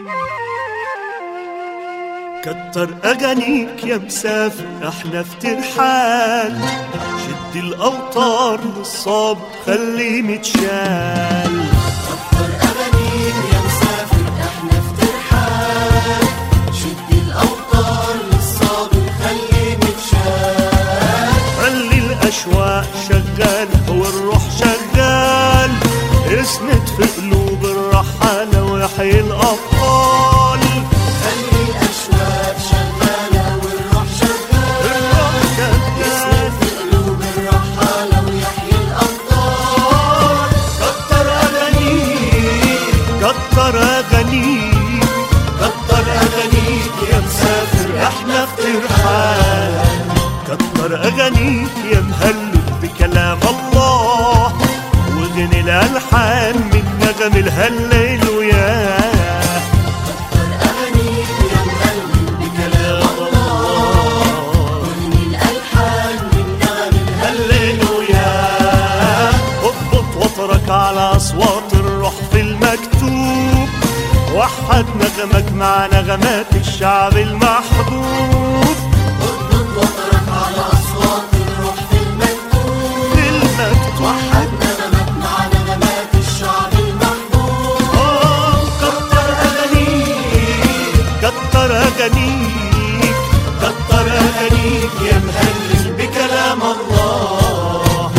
كتر أغانيك يا مسافر احنا في ترحال شد الأوتار للصاب خليه متشال كتر أغانيك يا مسافر احنا في ترحال شد الأوتار للصابر خليه متشال خلي الأشواق شغالة والروح شغال اسند في قلوب الرحالة ويحيي الأبطال خلي الأشواق شغالة والروح شغال الروح شغال في قلوب الرحالة ويحيي الأبطال كتر أغانيك كتر أغانيك كتر أغانيك يا مسافر احنا في ترحال كتر أغانيك يا مهلل بكلام الله وغني الألحان من نغم الهليل وياه كتر أغانيك يا مهلل بكلام الله واغني الألحان من نغم الهلل هللويا اضبط وطرك على اصوات الروح في المكتوب وحد نغمك مع نغمات الشعب المحبوب اضبط وطرك على أصوات الروح في المكتوب في المكتوب وحد نغمك مع نغمات الشعب المحبوب آه، كتر اغانيك كتر اغانيك كتر اغانيك يا مهلل بكلام الله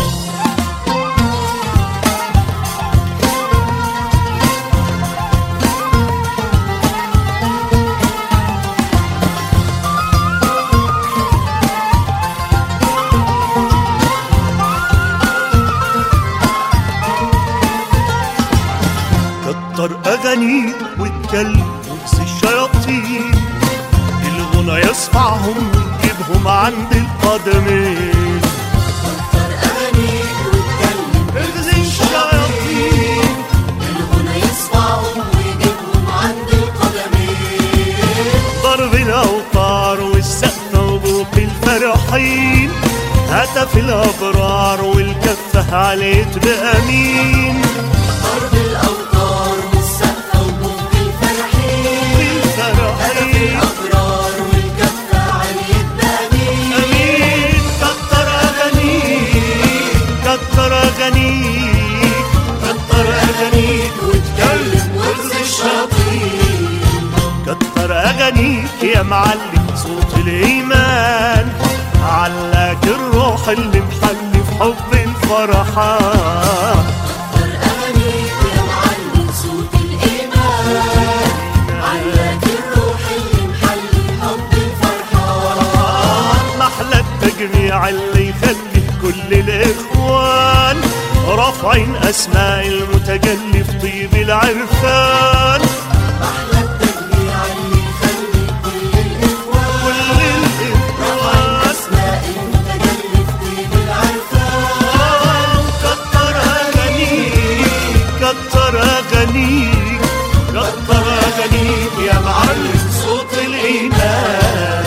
كتر أغانيك واتكلم وانسي الشياطين الغنى يصفعهم ويجيبهم عند القدمين كتر أغانيك واتكلم اغزي الشياطين الغنى يصفعهم ويجيبهم عند القدمين ضرب الأوتار والسقف وبوق الفرحين هتف الأبرار والكفة عليت بأمين ضرب الأوتار والسقف وبوق الفرحين الفرحين الأبرار والكفة عليك بأمين أمين كتر أغانيك كتر أغانيك كتر أغانيك واتكلم واغزي الشياطين كتر أغانيك يا معلم صوت الإيمان علاك الروح اللي محلي في حب الفرحان كتر أغانيك يا معلم صوت الإيمان علاك الروح اللي محلي حب الفرحان محلى التجميع اللي يخلي كل الإخوان رافعين أسماء المتجلي في طيب العرفان أحلى التجميع اللي يخلي كل الإخوان كل رفعين الإخوان أسماء المتجلي في طيب العرفان كتر أغانيك كتر أغانيك كتر أغانيك يا معلم صوت الإيمان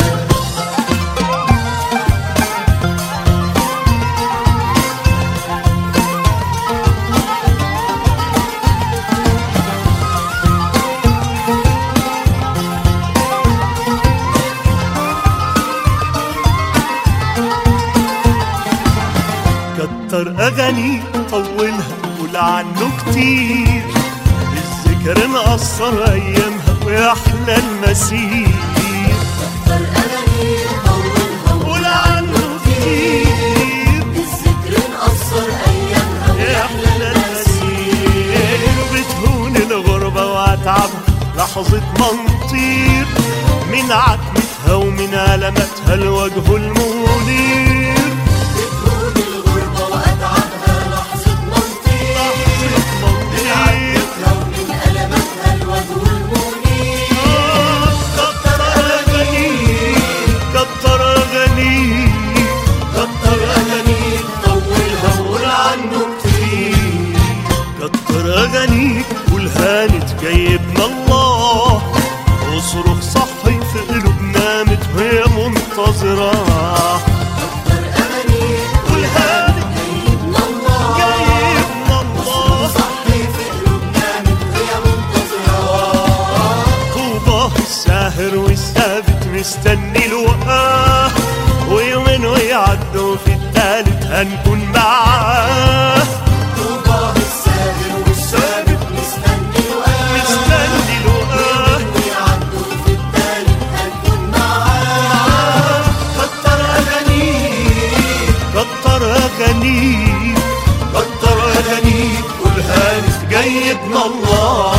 كتر أغاني طولها قول عنه كتير الذكر نقصر أيامها ويحلى المسير كتر أغانيك طولها قول عنه كتير الذكر نقصر أيامها يحلى المسير بتهون الغربة وأتعبها لحظة منطير من عتمتها ومن ألمتها الوجه المنير بتهون الغربة وأتعبها لحظة منطير من عدتها ومن ألمتها الوجه المنير كتر أغانيك كتر أغانيك كتر أغانيك طولها وقول عنه كتير كتر أغانيك والهانت جايبنا الله واصرخ صحي في قلوبنا مت وهي منتظرة كتر أغانيك والهانت جايبنا الله جايبنا الله صحي في قلوبنا من وهي منتظرة هنكون معاه طوبى للسابر والسابق مستني لقاه مستني لقاه وعنده في التالي هنكون معاه كتر أغانيك كتر اغانيك كتر اغانيك والهانت جاي ابن الله